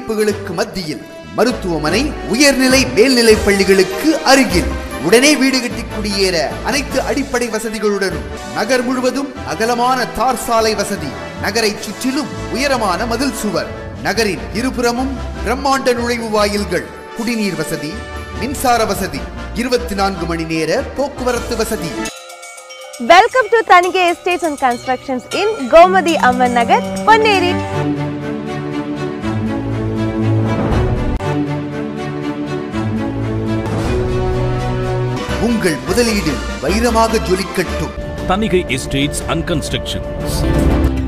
குடியிருப்புகளுக்கு மத்தியில் மருத்துவமனை உயர்நிலை மேல்நிலைப் பள்ளிகளுக்கு அருகில் உடனே வீடு கட்டி குடியேற அனைத்து அடிப்படை வசதிகளுடனும் நகர் முழுவதும் அகலமான தார் சாலை வசதி நகரை சுற்றிலும் உயரமான மதில் சுவர் நகரின் இருபுறமும் பிரம்மாண்ட நுழைவு வாயில்கள் குடிநீர் வசதி மின்சார வசதி இருபத்தி நான்கு மணி நேர போக்குவரத்து வசதி welcome to Thanigai estates and constructions in Gomathi Amman Nagar Ponneri உங்கள் முதலீடு வைரமாக ஜொலிக்கட்டும் தனிகை எஸ்டேட்ஸ் அண்ட் கன்ஸ்ட்ரக்ஷன்ஸ்